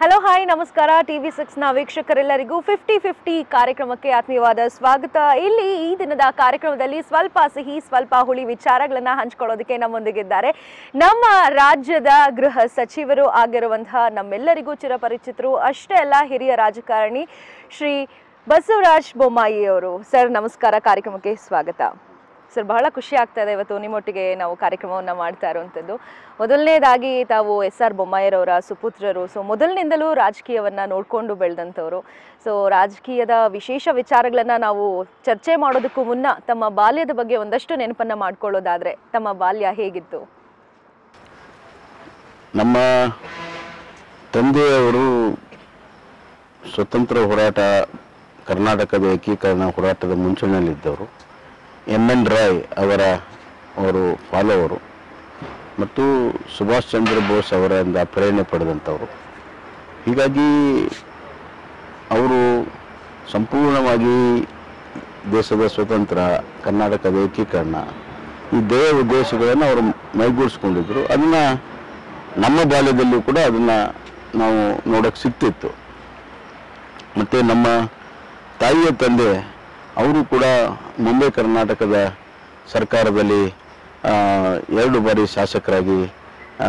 Hello hi ನಮಸ್ಕಾರ TV six ನ ವೀಕ್ಷಕರೆಲ್ಲರಿಗೂ ಫಿಫ್ಟಿ ಫಿಫ್ಟಿ ಕಾರ್ಯಕ್ರಮಕ್ಕೆ ಆತ್ಮೀಯವಾದ ಸ್ವಾಗತ ಇಲ್ಲಿ ಈ ದಿನದ ಕಾರ್ಯಕ್ರಮದಲ್ಲಿ ಸ್ವಲ್ಪ ಸಿಹಿ ಸ್ವಲ್ಪ ಹುಳಿ ವಿಚಾರಗಳನ್ನ ಹಂಚ್ಕೊಳ್ಳೋದಕ್ಕೆ ನಮ್ಮೊಂದಿಗಿದ್ದಾರೆ ನಮ್ಮ ರಾಜ್ಯದ ಗೃಹ ಸಚಿವರು ಆಗಿರುವಂತಹ ನಮ್ಮೆಲ್ಲರಿಗೂ ಚಿರಪರಿಚಿತರು ಅಷ್ಟೇ ಅಲ್ಲ ಹಿರಿಯ ರಾಜಕಾರಣಿ ಶ್ರೀ ಬಸವರಾಜ್ ಬೊಮ್ಮಾಯಿ ಅವರು ಸರ್ ನಮಸ್ಕಾರ ಕಾರ್ಯಕ್ರಮಕ್ಕೆ ಸ್ವಾಗತ ಸರ್ ಬಹಳ ಖುಷಿ ಆಗ್ತಾ ಇದೆ ಇವತ್ತು ನಿಮ್ಮೊಟ್ಟಿಗೆ ನಾವು ಕಾರ್ಯಕ್ರಮವನ್ನು ಮಾಡ್ತಾ ಇರುವಂಥದ್ದು ಮೊದಲನೇದಾಗಿ ತಾವು ಎಸ್ ಆರ್ ಬೊಮ್ಮಾಯಿರವರ ಸುಪುತ್ರರು ಸೊ ಮೊದಲಿನಿಂದಲೂ ರಾಜಕೀಯವನ್ನು ನೋಡಿಕೊಂಡು ಬೆಳೆದಂಥವ್ರು ಸೊ ರಾಜಕೀಯದ ವಿಶೇಷ ವಿಚಾರಗಳನ್ನು ನಾವು ಚರ್ಚೆ ಮಾಡೋದಕ್ಕೂ ಮುನ್ನ ತಮ್ಮ ಬಾಲ್ಯದ ಬಗ್ಗೆ ಒಂದಷ್ಟು ನೆನಪನ್ನು ಮಾಡ್ಕೊಳ್ಳೋದಾದರೆ ತಮ್ಮ ಬಾಲ್ಯ ಹೇಗಿತ್ತು ನಮ್ಮ ತಂದೆಯವರು ಸ್ವತಂತ್ರ ಹೋರಾಟ ಕರ್ನಾಟಕದ ಏಕೀಕರಣ ಹೋರಾಟದ ಮುಂಚೂಣಿಯಲ್ಲಿದ್ದವರು ಎಮ್ ಎನ್ ರಾಯ್ ಅವರ ಅವರು ಫಾಲೋವರು ಮತ್ತು ಸುಭಾಷ್ ಚಂದ್ರ ಬೋಸ್ ಅವರಿಂದ ಪ್ರೇರಣೆ ಪಡೆದಂಥವರು ಹೀಗಾಗಿ ಅವರು ಸಂಪೂರ್ಣವಾಗಿ ದೇಶದ ಸ್ವತಂತ್ರ ಕರ್ನಾಟಕದ ಏಕೀಕರಣ ಈ ದೇಹ ಉದ್ದೇಶಗಳನ್ನು ಅವರು ಮೈಗೂಡಿಸ್ಕೊಂಡಿದ್ರು ಅದನ್ನು ನಮ್ಮ ಬಾಲ್ಯದಲ್ಲೂ ಕೂಡ ಅದನ್ನು ನಾವು ನೋಡೋಕ್ಕೆ ಸಿಗ್ತಿತ್ತು ಮತ್ತು ನಮ್ಮ ತಾಯಿಯ ತಂದೆ ಅವರು ಕೂಡ ಮುಂಬೈ ಕರ್ನಾಟಕದ ಸರ್ಕಾರದಲ್ಲಿ ಆ, ಎರಡು ಬಾರಿ ಶಾಸಕರಾಗಿ ಆ,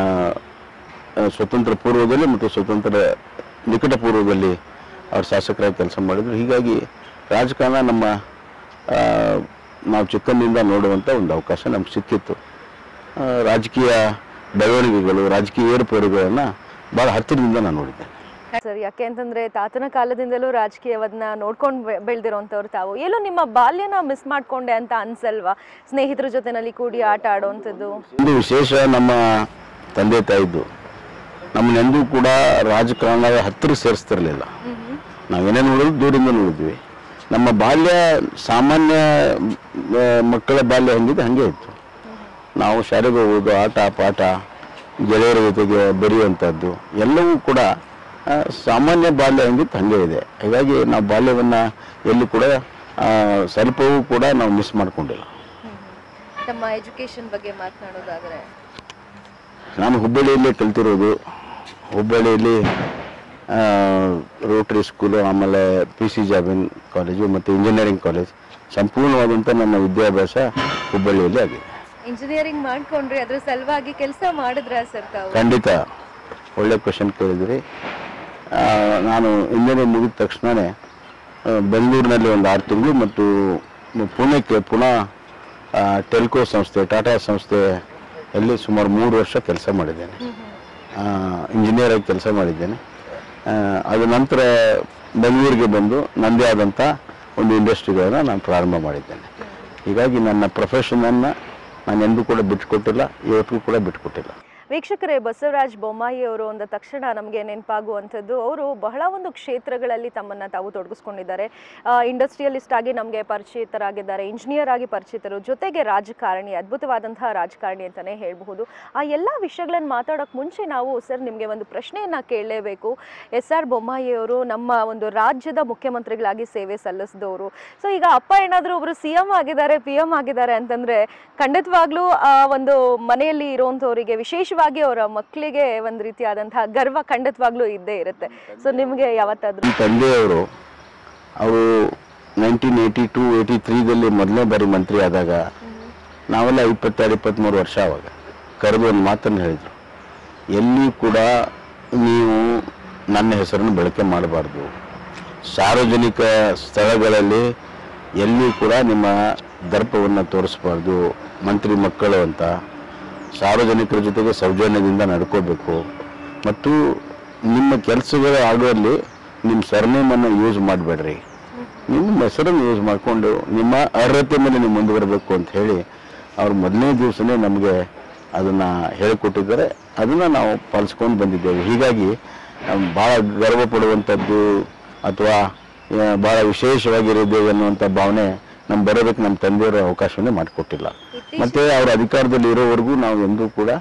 ಆ, ಸ್ವತಂತ್ರ ಪೂರ್ವದಲ್ಲಿ ಮತ್ತು ಸ್ವತಂತ್ರ ನಿಕಟ ಪೂರ್ವದಲ್ಲಿ ಅವರು ಶಾಸಕರಾಗಿ ಕೆಲಸ ಮಾಡಿದರು ಹೀಗಾಗಿ ರಾಜಕಾರಣ ನಮ್ಮ ಆ, ನಾವು ಚಿಕ್ಕಂದಿನಿಂದ ನೋಡುವಂಥ ಒಂದು ಅವಕಾಶ ನಮ್ಗೆ ಸಿಕ್ಕಿತ್ತು ಆ, ರಾಜಕೀಯ ಬೆಳವಣಿಗೆಗಳು ರಾಜಕೀಯ ಏರುಪೇರುಗಳನ್ನು ಭಾಳ ಹತ್ತಿರದಿಂದ ನಾನು ನೋಡಿದ್ದೆ ಸರ್ ಯಾಕೆ ಅಂತಂದ್ರೆ ತಾತನ ಕಾಲದಿಂದಲೂ ರಾಜಕೀಯವನ್ನ ನೋಡ್ಕೊಂಡು ಬೆಳೆದಿರೋಂಥವ್ರು ತಾವು ಎಲ್ಲೋ ನಿಮ್ಮ ಬಾಲ್ಯನ ಮಿಸ್ ಮಾಡ್ಕೊಂಡೆ ಅಂತ ಅನ್ಸಲ್ವಾ ಸ್ನೇಹಿತರ ಜೊತೆನಲ್ಲಿ ಕೂಡಿ ಆಟ ಆಡೋವಂಥದ್ದು ಒಂದು ವಿಶೇಷ ನಮ್ಮ ತಂದೆ ತಾಯಿದ್ದು ನಮ್ಮನ್ನೆಂದೂ ಕೂಡ ರಾಜಕಾರಣದ ಹತ್ತಿರ ಸೇರಿಸ್ತಿರ್ಲಿಲ್ಲ ನಾವೇನೇ ನೋಡೋದು ದೂರಿಂದ ನೋಡಿದ್ವಿ ನಮ್ಮ ಬಾಲ್ಯ ಸಾಮಾನ್ಯ ಆ, ಮಕ್ಕಳ ಬಾಲ್ಯ ಹೆಂಗಿದೆ ಹಾಗೆ ಇತ್ತು ನಾವು ಶಾಲೆಗೆ ಹೋಗೋದು ಆಟ ಪಾಠ ಗೆಳೆಯರ ಜೊತೆಗೆ ಬೆರೆಯುವಂಥದ್ದು ಎಲ್ಲವೂ ಕೂಡ ಆ, ಸಾಮಾನ್ಯ ಬಾಲ್ಯ ಹೆಂಗಿತ್ತು ಹಾಗೆ ಇದೆ ಹೀಗಾಗಿ ನಾವು ಬಾಲ್ಯವನ್ನು ಎಲ್ಲೂ ಕೂಡ ಆ, ಸ್ವಲ್ಪವೂ ಕೂಡ ನಾವು ಮಿಸ್ ಮಾಡ್ಕೊಂಡಿಲ್ಲ ತಮ್ಮ ಎಜುಕೇಶನ್ ಬಗ್ಗೆ ಮಾತನಾಡೋದಾದ್ರೆ ನಾನು ಹುಬ್ಬಳ್ಳಿಯಲ್ಲೇ ಕಲ್ತಿರೋದು ಹುಬ್ಬಳ್ಳಿಯಲ್ಲಿ ಆ, ರೋಟರಿ ಸ್ಕೂಲು ಆಮೇಲೆ ಪಿ ಸಿ ಜಾಬಿನ್ ಕಾಲೇಜು ಮತ್ತು ಇಂಜಿನಿಯರಿಂಗ್ ಕಾಲೇಜ್ ಸಂಪೂರ್ಣವಾದಂಥ ನನ್ನ ವಿದ್ಯಾಭ್ಯಾಸ ಹುಬ್ಬಳ್ಳಿಯಲ್ಲಿ ಆಗಿದೆ ಇಂಜಿನಿಯರಿಂಗ್ ಮಾಡ್ಕೊಂಡ್ರಿ ಅದ್ರ ಸಲುವಾಗಿ ಕೆಲಸ ಮಾಡಿದ್ರ ಸರ್ ತಾವು ಖಂಡಿತ ಒಳ್ಳೆ ಕ್ವಶನ್ ಕೇಳಿದ್ರಿ ಆ, ನಾನು ಇಂಜಿನಿಯರಿಂಗ್ ಮುಗಿದ ತಕ್ಷಣವೇ ಆ, ಬೆಂಗಳೂರಿನಲ್ಲಿ ಒಂದು ಆರು ತಿಂಗಳು ಮತ್ತು ಪುಣೆಗೆ ಪುನಃ ಆ, ಟೆಲ್ಕೋ ಸಂಸ್ಥೆ ಟಾಟಾ ಸಂಸ್ಥೆಯಲ್ಲಿ ಸುಮಾರು ಮೂರು ವರ್ಷ ಕೆಲಸ ಮಾಡಿದ್ದೇನೆ ಇಂಜಿನಿಯರ್ ಆಗಿ ಕೆಲಸ ಮಾಡಿದ್ದೇನೆ ಆ, ಅದ ನಂತರ ಬೆಂಗಳೂರಿಗೆ ಬಂದು ನನ್ನದೇ ಆದಂಥ ಒಂದು ಇಂಡಸ್ಟ್ರಿಗಳನ್ನು ನಾನು ಪ್ರಾರಂಭ ಮಾಡಿದ್ದೇನೆ ಹೀಗಾಗಿ ನನ್ನ ಪ್ರೊಫೆಷನನ್ನು ನಾನು ಎಂದೂ ಕೂಡ ಬಿಟ್ಟುಕೊಟ್ಟಿಲ್ಲ ಇವತ್ತಿಗೂ ಕೂಡ ಬಿಟ್ಟುಕೊಟ್ಟಿಲ್ಲ ವೀಕ್ಷಕರೇ ಬಸವರಾಜ್ ಬೊಮ್ಮಾಯಿ ಅವರು ಅಂದ ತಕ್ಷಣ ನಮಗೆ ನೆನಪಾಗುವಂಥದ್ದು ಅವರು ಬಹಳ ಒಂದು ಕ್ಷೇತ್ರಗಳಲ್ಲಿ ತಮ್ಮನ್ನು ತಾವು ತೊಡಗಿಸ್ಕೊಂಡಿದ್ದಾರೆ ಇಂಡಸ್ಟ್ರಿಯಲಿಸ್ಟ್ ಆಗಿ ನಮಗೆ ಪರಿಚಿತರಾಗಿದ್ದಾರೆ ಇಂಜಿನಿಯರ್ ಆಗಿ ಪರಿಚಿತರು ಜೊತೆಗೆ ರಾಜಕಾರಣಿ ಅದ್ಭುತವಾದಂತಹ ರಾಜಕಾರಣಿ ಅಂತಲೇ ಹೇಳಬಹುದು ಆ ಎಲ್ಲ ವಿಷಯಗಳನ್ನು ಮಾತಾಡೋಕ್ಕೆ ಮುಂಚೆ ನಾವು ಸರ್ ನಿಮಗೆ ಒಂದು ಪ್ರಶ್ನೆಯನ್ನು ಕೇಳಲೇಬೇಕು ಎಸ್ ಆರ್ ಬೊಮ್ಮಾಯಿ ಅವರು ನಮ್ಮ ಒಂದು ರಾಜ್ಯದ ಮುಖ್ಯಮಂತ್ರಿಗಳಾಗಿ ಸೇವೆ ಸಲ್ಲಿಸಿದವರು ಸೊ ಈಗ ಅಪ್ಪ ಏನಾದರೂ ಒಬ್ಬರು ಸಿ ಎಂ ಆಗಿದ್ದಾರೆ ಪಿ ಎಂ ಆಗಿದ್ದಾರೆ ಅಂತಂದರೆ ಖಂಡಿತವಾಗ್ಲೂ ಆ ಒಂದು ಮನೆಯಲ್ಲಿ ಇರುವಂಥವರಿಗೆ ವಿಶೇಷವಾಗಿ ಅವರ ಮಕ್ಕಳಿಗೆ ಒಂದು ರೀತಿಯಾದಂತಹ ಗರ್ವ ಖಂಡಿತವಾಗ್ಲೂ ಇದ್ದೇ ಇರುತ್ತೆ ಸೊ ನಿಮಗೆ ಯಾವತ್ತಾದ್ರೂ ನಮ್ಮ ತಂದೆಯವರು ಅವರು ನೈನ್ಟೀನ್ ಏಯ್ಟಿ ಟು ಏಯ್ಟಿ ತ್ರೀದಲ್ಲಿ ಮೊದಲನೇ ಬಾರಿ ಮಂತ್ರಿ ಆದಾಗ ನಾವೆಲ್ಲ ಇಪ್ಪತ್ತೆರಡು ಇಪ್ಪತ್ತ್ಮೂರು ವರ್ಷ ಅವಾಗ ಕರೆದು ಒಂದು ಮಾತನ್ನು ಹೇಳಿದರು ಎಲ್ಲಿ ಕೂಡ ನೀವು ನನ್ನ ಹೆಸರನ್ನು ಬಳಕೆ ಮಾಡಬಾರ್ದು ಸಾರ್ವಜನಿಕ ಸ್ಥಳಗಳಲ್ಲಿ ಎಲ್ಲಿ ಕೂಡ ನಿಮ್ಮ ದರ್ಪವನ್ನು ತೋರಿಸ್ಬಾರ್ದು ಮಂತ್ರಿ ಮಕ್ಕಳು ಅಂತ ಸಾರ್ವಜನಿಕರ ಜೊತೆಗೆ ಸೌಜನ್ಯದಿಂದ ನಡ್ಕೋಬೇಕು ಮತ್ತು ನಿಮ್ಮ ಕೆಲಸಗಳು ಆಗುವಲ್ಲಿ ನಿಮ್ಮ ಸರ್ನೇಮನ್ನು ಯೂಸ್ ಮಾಡಬೇಡ್ರಿ ನಿಮ್ಮ ಹೆಸರನ್ನು ಯೂಸ್ ಮಾಡಿಕೊಂಡು ನಿಮ್ಮ ಅರ್ಹತೆ ಮೇಲೆ ನೀವು ಮುಂದುವರಬೇಕು ಅಂತ ಹೇಳಿ ಅವ್ರು ಮೊದಲನೇ ದಿವಸನೇ ನಮಗೆ ಅದನ್ನು ಹೇಳಿಕೊಟ್ಟಿದ್ದಾರೆ ಅದನ್ನು ನಾವು ಪಾಲಿಸ್ಕೊಂಡು ಬಂದಿದ್ದೇವೆ ಹೀಗಾಗಿ ನಮ್ ಭಾಳ ಗರ್ವ ಪಡುವಂಥದ್ದು ಅಥವಾ ಆ, ಭಾಳ ವಿಶೇಷವಾಗಿರಿದ್ದೇವೆ ಅನ್ನುವಂಥ ಭಾವನೆ ನಮ್ಮ ಬರೋದಕ್ಕೆ ನಮ್ಮ ತಂದೆಯವರು ಅವಕಾಶವನ್ನೇ ಮಾಡಿಕೊಟ್ಟಿಲ್ಲ ಮತ್ತೆ ಅವ್ರ ಅಧಿಕಾರದಲ್ಲಿ ಇರೋವರೆಗೂ ನಾವು ಎಂದೂ ಕೂಡ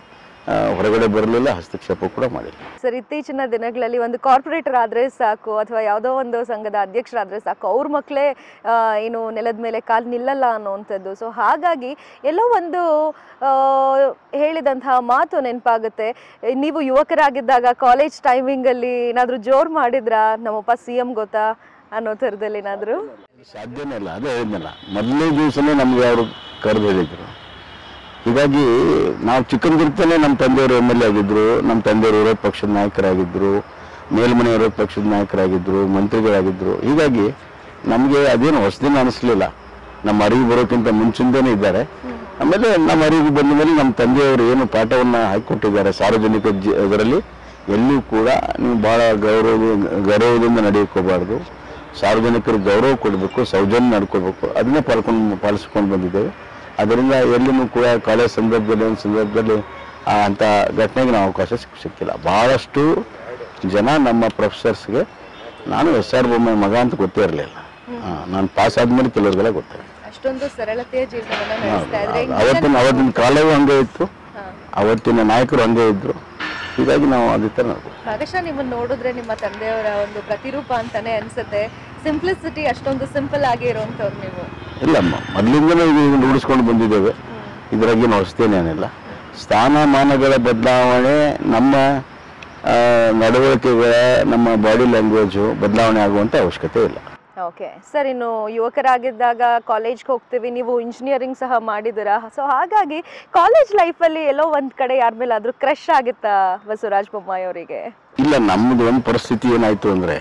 ಆ, ಹೊರಗಡೆ ಬರಲಿಲ್ಲ ಹಸ್ತಕ್ಷೇಪ ಕೂಡ ಮಾಡಿಲ್ಲ ಸರ್ ಇತ್ತೀಚಿನ ದಿನಗಳಲ್ಲಿ ಒಂದು ಕಾರ್ಪೊರೇಟರ್ ಆದ್ರೆ ಸಾಕು ಅಥವಾ ಯಾವುದೋ ಒಂದು ಸಂಘದ ಅಧ್ಯಕ್ಷರಾದ್ರೆ ಸಾಕು ಅವ್ರ ಮಕ್ಕಳೇ ಏನು ನೆಲದ ಮೇಲೆ ಕಾಲು ನಿಲ್ಲಲ್ಲ ಅನ್ನುವಂಥದ್ದು ಸೊ ಹಾಗಾಗಿ ಎಲ್ಲೋ ಒಂದು ಆ, ಹೇಳಿದಂತಹ ಮಾತು ನೆನಪಾಗುತ್ತೆ ನೀವು ಯುವಕರಾಗಿದ್ದಾಗ ಕಾಲೇಜ್ ಟೈಮಿಂಗಲ್ಲಿ ಏನಾದರೂ ಜೋರು ಮಾಡಿದ್ರಾ ನಮ್ಮಪ್ಪ ಸಿ ಎಂ ಗೊತ್ತಾ ಅನ್ನೋ ಥರದಲ್ಲಿ ಏನಾದರೂ ಸಾಧ್ಯನೇ ಇಲ್ಲ ಅದೇ ಹೇಳಿದ್ನಲ್ಲ ಮೊದಲನೇ ದಿವಸನೇ ನಮ್ಗೆ ಅವರು ಕರೆದು ಹೇಳಿದ್ರು ಹೀಗಾಗಿ ನಾವು ಚಿಕ್ಕಂದಿರ್ತಾನೆ ನಮ್ಮ ತಂದೆಯವರು ಎಮ್ ಎಲ್ ಎ ಆಗಿದ್ರು ನಮ್ಮ ತಂದೆಯವರು ವಿರೋಧ ಪಕ್ಷದ ನಾಯಕರಾಗಿದ್ದರು ಮೇಲ್ಮನೆ ವಿರೋಧ ಪಕ್ಷದ ನಾಯಕರಾಗಿದ್ದರು ಮಂತ್ರಿಗಳಾಗಿದ್ದರು ಹೀಗಾಗಿ ನಮಗೆ ಅದೇನು ಹೊಸದಿನ ಅನಿಸ್ಲಿಲ್ಲ ನಮ್ಮ ಅರಿವು ಬರೋಕ್ಕಿಂತ ಮುಂಚಿಂದನೇ ಇದ್ದಾರೆ ಆಮೇಲೆ ನಮ್ಮ ಅರಿವಿಗೆ ಬಂದ ಮೇಲೆ ನಮ್ಮ ತಂದೆಯವರು ಏನು ಪಾಠವನ್ನು ಹಾಕಿಕೊಟ್ಟಿದ್ದಾರೆ ಸಾರ್ವಜನಿಕ ಜ ಇದರಲ್ಲಿ ಎಲ್ಲೂ ಕೂಡ ನೀವು ಭಾಳ ಗೌರವ ಗೌರವದಿಂದ ನಡೆಯೋಕೋಬಾರ್ದು ಸಾರ್ವಜನಿಕರಿಗೆ ಗೌರವ ಕೊಡಬೇಕು ಸೌಜನ್ಯ ನಡ್ಕೋಬೇಕು ಅದನ್ನೇ ಪಾಲ್ಕೊಂಡು ಪಾಲಿಸ್ಕೊಂಡು ಬಂದಿದ್ದೇವೆ ಅದರಿಂದ ಎಲ್ಲಿನೂ ಕೂಡ ಕಾಲೇಜ್ ಸಂದರ್ಭದಲ್ಲಿ ಒಂದು ಸಂದರ್ಭದಲ್ಲಿ ಆ ಅಂಥ ಘಟನೆಗೆ ನಾವು ಅವಕಾಶ ಸಿಕ್- ಸಿಕ್ಕಿಲ್ಲ ಭಾಳಷ್ಟು ಜನ ನಮ್ಮ ಪ್ರೊಫೆಸರ್ಸ್ಗೆ ನಾನು ಎಸ್ ಆರ್ ಬೊಮ್ಮಾಯಿ ಮಗ ಅಂತ ಗೊತ್ತೇ ಇರಲಿಲ್ಲ ನಾನು ಪಾಸ್ ಆದ್ಮೇಲೆ ಕೆಲವ್ರಿಗೆಲ್ಲ ಗೊತ್ತಾಗಿದೆ ಅಷ್ಟೊಂದು ಸರಳತೆಯ ಜೀವನವನ್ನ ಹೌದು. ನಡೆಸ್ತಾ ಇದ್ರೆ ಅವತ್ತಿನ ಅವತ್ತಿನ ಕಾಲವೂ ಹಂಗೆ ಇತ್ತು ಹಾ. ಅವತ್ತಿನ ನಾಯಕರು ಹಂಗೆ ಇದ್ರು ಹೀಗಾಗಿ ನಾವು ಅದೇ ಥರ ನೋಡ್ಬೋದು ಭಾಗಶಃ ನಿಮ್ಮನ್ನ ನೋಡಿದ್ರೆ ನಿಮ್ಮ ತಂದೆಯವರ ಒಂದು ಪ್ರತಿರೂಪ ಅಂತಾನೆ ಅನ್ಸುತ್ತೆ ಸಿಂಪ್ಲಿಸಿಟಿ ಅಷ್ಟೊಂದು ಸಿಂಪಲ್ ಆಗಿ ಇರುವಂತವ್ರು ನೀವು ಇಲ್ಲಮ್ಮ ಮೊದಲಿಂದಲೂ ಇದು ರೂಢಿಸ್ಕೊಂಡು ಬಂದಿದ್ದೇವೆ ಇದರಾಗೇನು ಹೊಸತೇನೇನಿಲ್ಲ ಸ್ಥಾನಮಾನಗಳ ಬದಲಾವಣೆ ನಮ್ಮ ಆ, ನಡವಳಿಕೆಗಳ ನಮ್ಮ ಬಾಡಿ ಲ್ಯಾಂಗ್ವೇಜು ಬದಲಾವಣೆ ಆಗುವಂಥ ಅವಶ್ಯಕತೆ ಇಲ್ಲ ಓಕೆ ಸರ್ ಇನ್ನು ಯುವಕರಾಗಿದ್ದಾಗ ಕಾಲೇಜ್ಗೆ ಹೋಗ್ತೀವಿ ನೀವು ಇಂಜಿನಿಯರಿಂಗ್ ಸಹ ಮಾಡಿದ್ದೀರಾ ಸೊ ಹಾಗಾಗಿ ಕಾಲೇಜ್ ಲೈಫಲ್ಲಿ ಎಲ್ಲೋ ಒಂದ್ ಕಡೆ ಯಾರ ಮೇಲಾದ್ರೂ ಕ್ರಶ್ ಆಗಿತ್ತಾ ಬಸವರಾಜ ಬೊಮ್ಮಾಯಿ ಅವರಿಗೆ ಇಲ್ಲ ನಮ್ಮದು ಒಂದು ಪರಿಸ್ಥಿತಿ ಏನಾಯಿತು ಅಂದರೆ